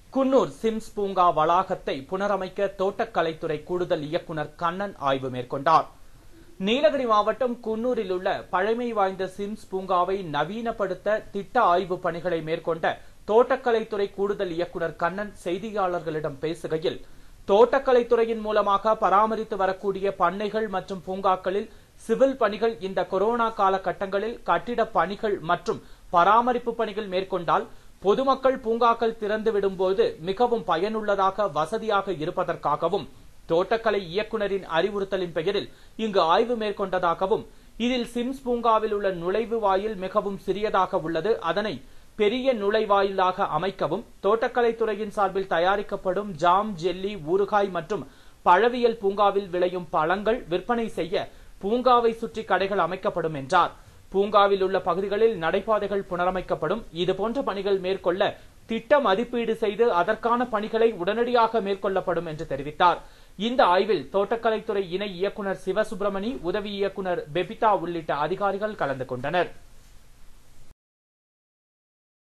Coonoor Sims பூங்கா வளாகத்தை புனரமைக்க தோட்டக்கலைத்துறை கூடுதல் இயக்குனர் கண்ணன் ஆய்வு மேற்கொண்டார் நீலகிரி மாவட்டம் குன்னூரில் உள்ள பழமை வாய்ந்த சிம்ஸ் பூங்காவை நவீனப்படுத்த திட்ட ஆய்வு பணிகளை மேற்கொண்ட தோட்டக்கலைத்துறை கூடுதல் இயக்குனர் கண்ணன் செய்தியாளர்களிடம் பேசுகையில் தோட்டக்கலைத்துறையின் மூலமாக பராமரித்து வரக்கூடிய பண்ணைகள் மற்றும் பூங்காக்களில் சிவில் பணிகள் இந்த கொரோனா காலகட்டங்களில் கட்டிட பணிகள் மற்றும் பராமரிப்பு பணிகள் மேற்கொண்டால் பொதுமக்கள் பூங்காக்கள் திறந்து விடும்போது மிகவும் பயனுள்ளதாக வசதியாக இருப்பதற்காகவும் தோட்டக்கலை இயக்குனரின் அறிவுறுத்தலின் பெயரில் இங்கு ஆய்வு மேற்கொண்டதாகவும் இதில் சிம்ஸ் பூங்காவில் உள்ள நுழைவு வாயில் மிகவும் சிறியதாக உள்ளது அதனை பெரிய நுழைவாயிலாக அமைக்கவும் தோட்டக்கலைத்துறையின் சார்பில் தயாரிக்கப்படும் ஜாம் ஜெல்லி ஊறுகாய் மற்றும் பழவியல் பூங்காவில் விளையும் பழங்கள் விற்பனை செய்ய பூங்காவை சுற்றி கடைகள் அமைக்கப்படும் என்றார் பூங்காவில் உள்ள பகுதிகளில் நடைபாதைகள் புனரமைக்கப்படும் இதுபோன்ற பணிகள் மேற்கொள்ள திட்ட மதிப்பீடு செய்து அதற்கான பணிகளை உடனடியாக மேற்கொள்ளப்படும் என்று தெரிவித்தார் இந்த ஆய்வில் தோட்டக்கலைத்துறை இணை இயக்குனர் சிவசுப்பிரமணி உதவி இயக்குனர் பெபிதா உள்ளிட்ட அதிகாரிகள் கலந்து கொண்டனர்